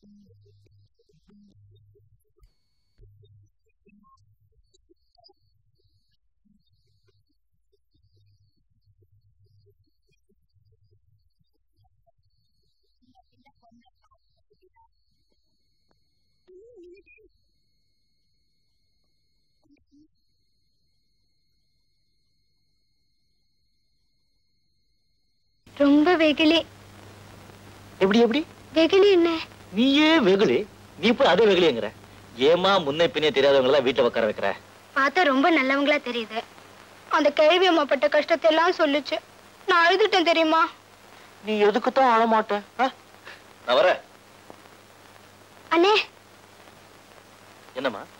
ரொம்ப வெகுளி எப்படி எப்படி வெகுளி என்ன நீயே வெகுளி நீ போய் அதே வெகுளிங்கிற ஏமா முன்ன பின்னே தெரியாதவங்க எல்லாம் வீட்டுல உட்கார வைக்கிற பார்த்தா ரொம்ப நல்லவங்களா தெரியுது அந்த கேள்வி அம்மா பட்ட கஷ்டத்தை எல்லாம் சொல்லுச்சு நான் அழுதுட்டேன் தெரியுமா நீ எதுக்குத்தான் அழ மாட்ட ஆ? நான் வரேன் அண்ணே என்னம்மா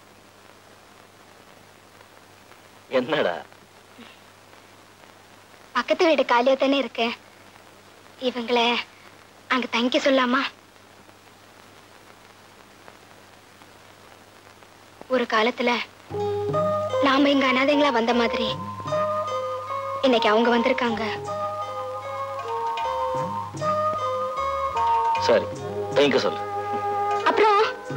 என்னடா பக்கத்து வீடு காலியா தானே இருக்கு இவங்கள அங்க தங்கிக்க சொல்லாமா ஒரு காலத்துல நாம இங்க அனாதைங்களா வந்த மாதிரி இன்னைக்கு அவங்க வந்திருக்காங்க சரி தயங்க சொல்லு அப்புறம்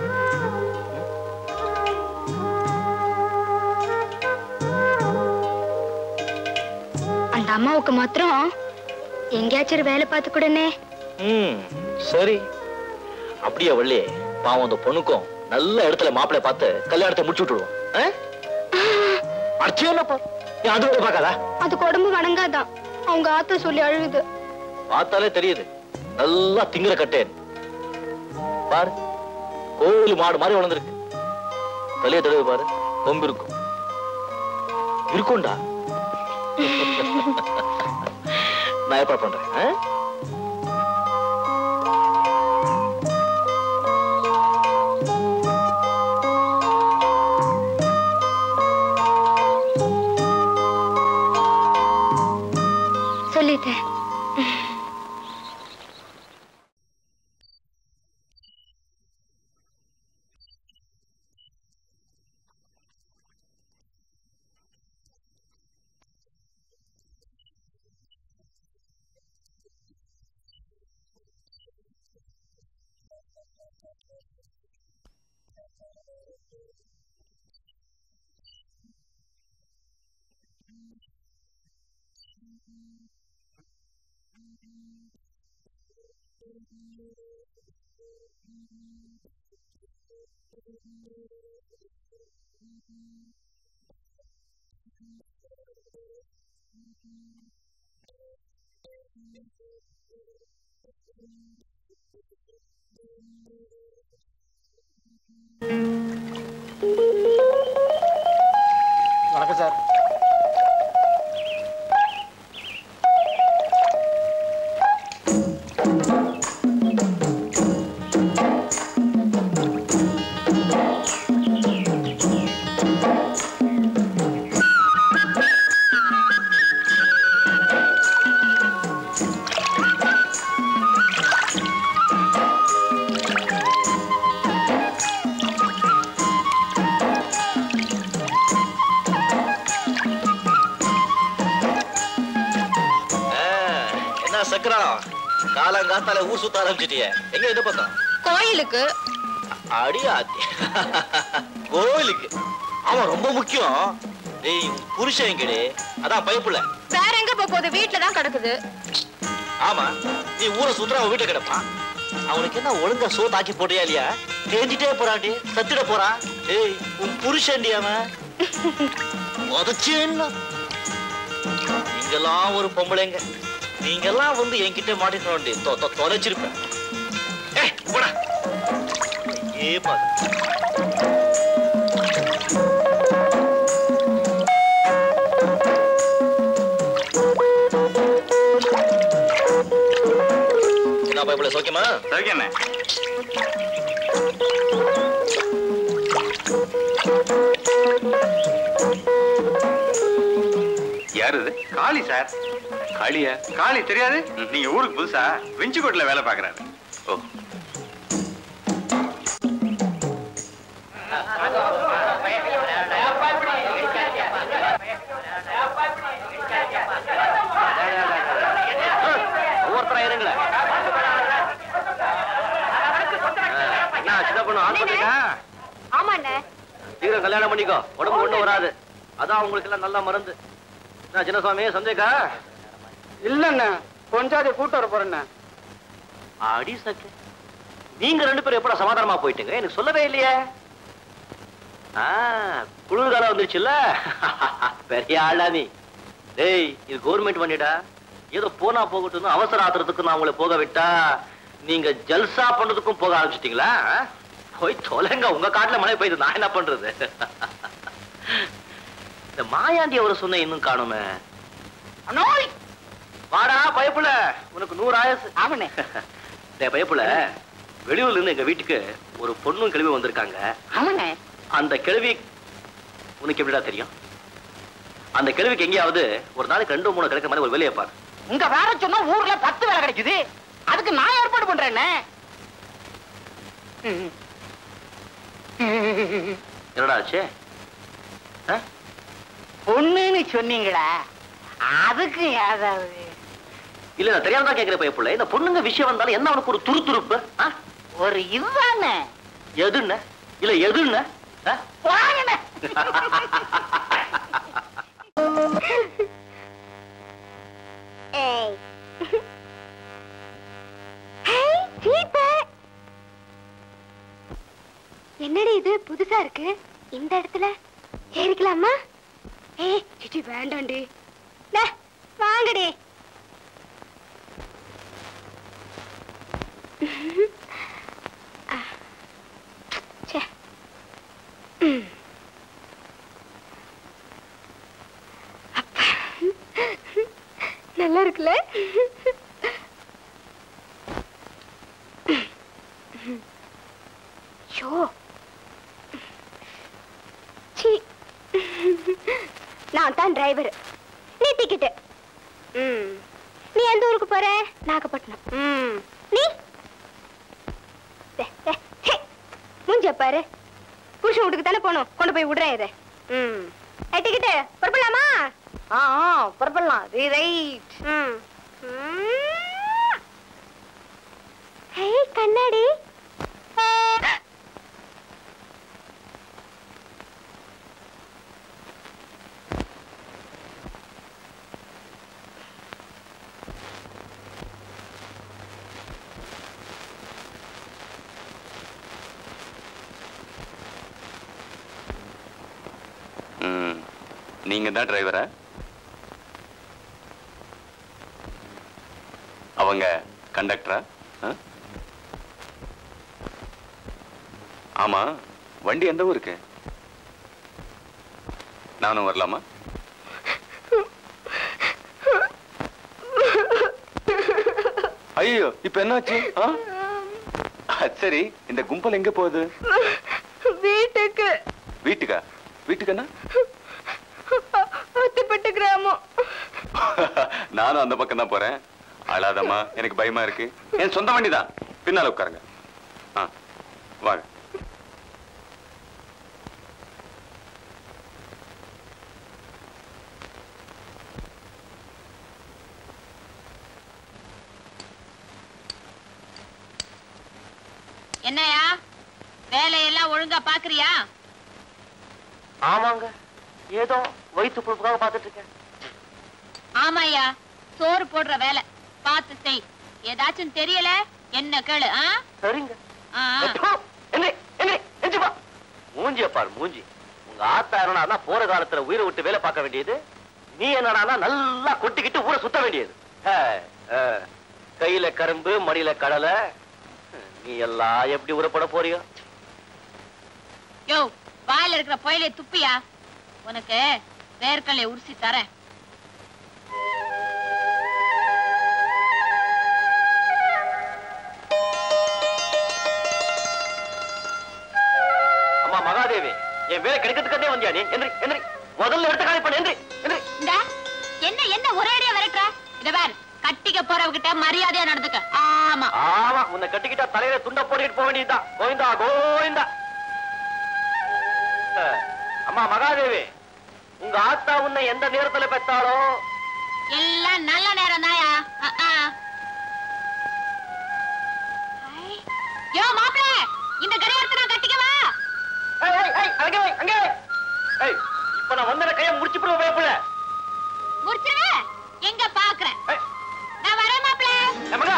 அந்த அம்மாவுக்கு மாத்திரம் எங்கேயாச்சும் ஒரு வேலை பார்த்து கூடனே ம் சரி அப்படியே வள்ளி பாவம் அந்த பொண்ணுக்கும் நல்ல இடத்துல மாப்பிள்ளை பார்த்து கல்யாணத்தை முடிச்சு விட்டுடுவோம் ஆ? அடிச்சே இல்லப்பா நீ அது கூட பார்க்காதா அதுக்கு உடம்பு வணங்காதான் அவங்க ஆத்த சொல்லி அழுகுது பார்த்தாலே தெரியுது நல்லா திங்கிற கட்டேன் பாரு கோவில் மாடு மாதிரி வளர்ந்துருக்கு தலைய தடவை பாரு கொம்பு இருக்கும் இருக்கும்டா நான் ஏற்பாடு பண்றேன் ஆ? சொல்லிட்டேன் வணக்கம் சார் ஆ, என்ன சக்கரம் காலங்காத்தால ஊர் சுத்த ஆரம்பிச்சிட்டிய எங்க இந்த பக்கம் கோயிலுக்கு அடி ஆத்தி கோவிலுக்கு ஆமா ரொம்ப முக்கியம் டேய் உன் புருஷன் எங்கடி அதான் பயப்புல வேற எங்க போக போகுது வீட்டுல தான் கிடக்குது ஆமா நீ ஊரை சுத்துற அவன் வீட்டுல கிடப்பான் அவனுக்கு என்ன ஒழுங்கா சோ தாக்கி போட்டியா இல்லையா தேஞ்சிட்டே போறான்டி சத்திட போறான் ஏய் உன் புருஷன்டி அவன் உதச்சேன்னா நீங்கெல்லாம் ஒரு பொம்பளைங்க நீங்கெல்லாம் வந்து என்கிட்ட மாட்டிக்கணும்டி தொ- தொ- தொலைச்சிருப்பேன் ஏய் போடா ஏ பாரு என்ன பயப்பட சௌக்கியமா சௌக்கியண்ணே யாரு இது காளி சார் காளியா காளி தெரியாது நீங்க ஊருக்கு புதுசா வெஞ்சிக்கோட்டில் வேலை பார்க்கறாரு ஓ ஒவ்வொருத்தரா இருங்களேன் போகணும் ஆஸ்பத்திரிக்கா ஆமா அண்ணே சீக்கிரம் கல்யாணம் பண்ணிக்கோ உடம்பு ஒண்ணும் வராது அதான் உங்களுக்கு எல்லாம் நல்ல மருந்து என்ன சின்னசாமி சந்தேகா இல்லண்ணே கொஞ்சாதி கூட்டு வர போறேண்ணே அடி சக்கு நீங்க ரெண்டு பேரும் எப்படா சமாதானமா போயிட்டீங்க எனக்கு சொல்லவே இல்லையே ஆ, குளிர்காலம் வந்துருச்சுல்ல பெரிய ஆளா நீ டேய் இது கவர்மெண்ட் பண்ணிடா ஏதோ போனா போகட்டும் அவசர ஆத்திரத்துக்கு நான் உங்களை போக விட்டா நீங்க ஜல்சா பண்றதுக்கும் போக ஆரம்பிச்சிட்டீங்களா ஆ? போய் தொலைங்க உங்க காட்டுல மழை பெய்யுது நான் என்ன பண்றது இந்த மாயாண்டி அவரை சொன்ன இன்னும் காணுமே நோய் வாடா பயப்புல உனக்கு நூறு ஆயசு ஆமண்ணே டேய் பயப்புல வெளியூர்ல இருந்து எங்க வீட்டுக்கு ஒரு பொண்ணும் கிழவி வந்திருக்காங்க ஆமண்ணே அந்த கிழவி உனக்கு எப்படிடா தெரியும் அந்த கிழவிக்கு எங்கேயாவது ஒரு நாளைக்கு ரெண்டு மூணு கிடைக்கிற மாதிரி ஒரு வேலையை பாரு உங்க வேற சொன்னா ஊர்ல பத்து வேலை கிடைக்குது அதுக்கு நான் ஏற்பாடு பண்றேண்ணே என்னடா ஆச்சு ஆ? பொண்ணுன்னு சொன்னீங்களா அதுக்கு ஏதாவது இல்ல நான் தெரியாம தான் கேட்கிற பயப்புல இந்த பொண்ணுங்க விஷயம் வந்தாலும் என்ன அவனுக்கு ஒரு துருதுருப்பு ஆ? ஒரு இதுதானே எதுன்னு இல்ல எதுன்னு ஆ? வாங்கண்ணே ஏய் ஹேய் சீப்பு என்னடி இது புதுசா இருக்கு இந்த இடத்துல ஏறிக்கலாமா ஏய் சிச்சி வேண்டாண்டி டே, வாங்கடி ஆ. ச்சே. ம். அப்பா. நல்லா இருக்குல்ல ஷோ சீ நான் தான் டிரைவர் நீ டிக்கெட்டு ம் நீ எந்த ஊருக்கு போற நாகப்பட்டினம் ம் நீ டே, டே, ஹே. மூஞ்சிய பாரு புருஷன் வீட்டுக்கு தானே போகணும் கொண்டு போய் விடுறேன் இதை ம் ஏ டிக்கெட்டு புறப்படலாமா ஆ ஆ புறப்படலாம் ரைட் ம் ஹே கண்ணாடி ம் நீங்க தான் டிரைவரா அவங்க கண்டக்டரா ஆ? ஆமா வண்டி எந்த ஊருக்கு நானும் வரலாமா ஐயோ இப்ப என்னாச்சு ஆ? அ, சரி இந்த கும்பல் எங்க போகுது வீட்டுக்கு வீட்டுக்கா வீட்டுக்கு என்ன அத்துப்பட்டு கிராமம் நானும் அந்த பக்கம் தான் போறேன் அழாதம்மா எனக்கு பயமா இருக்கு என் சொந்த வண்டி தான் பின்னால உட்காருங்க ஆ வாங்க என்னையா வேலையெல்லாம் ஒழுங்கா பாக்குறியா ஆமாங்க ஏதோ வயிற்று பொழுப்புக்காக பார்த்துட்டு இருக்கேன் ஆமாய்யா சோறு போடுற வேலை பார்த்து செய் ஏதாச்சும் தெரியல என்ன கேளு ஆ? சரிங்க ஆ, ஆ. எப்பா, எந்திரி, எந்திரி, எந்திரி வா. மூஞ்சிய பாரு மூஞ்சி உங்க ஆத்தா என்னடா போற காலத்துல உயிரை விட்டு வேலை பார்க்க வேண்டியது நீ என்னடானா நல்லா கொட்டிக்கிட்டு ஊரை சுத்த வேண்டியது ஹே, ஆ. கையில கரும்பு மடியில கடலை நீ எல்லாம் எப்படி உரப்பட போறியோ யோ வாயில இருக்கிற புயலை துப்பியா உனக்கு வேர்க்கல்லை உரிசி தரேன் அம்மா மகாதேவி என் வேலை கிடைக்கிறதுக்கே வந்தியா நீ எந்திரி எந்திரி முதல்ல எடுத்து காலி பண்ணு எந்திரி எந்திரி இந்த என்ன என்ன ஒரேடியா விரட்டுற இத பார் கட்டிக்க போறவகிட்ட மரியாதையா நடந்துக்க ஆமா ஆமா உன்னை கட்டிக்கிட்டா தலையில துண்ட போட்டுக்கிட்டு போக வேண்டியதுதான் கோவிந்தா கோவிந்தா அஹ், அம்மா மகாதேவி உங்க ஆத்தா உன்னை எந்த நேரத்துல பெத்தாளோ எல்லாம் நல்ல நேரம் தாயா யோ மாப்பிள இந்த கடிகாரத்தை நான் ஏமங்கா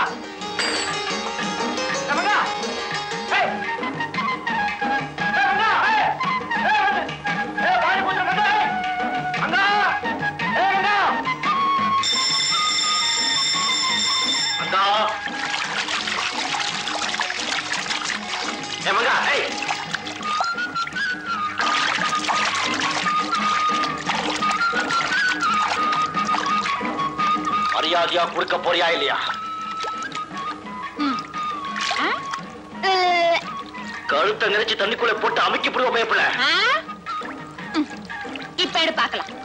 ஏமங்கா ஏய் ஏமங்கா ஏய் ஏய் ஏய் வாடி போச்சு மங்கா மங்கா ஏய் மங்கா மங்கா ஏய் மங்கா ஏய் மரியாதையா கொடுக்க போறியா இல்லையா ஆ? கழுத்தை நிறைச்சு தண்ணிக்குள்ள போட்டு அமுக்கி போடுவோம் பயப்பட ஆ? ம். இப்ப எடு பார்க்கலாம்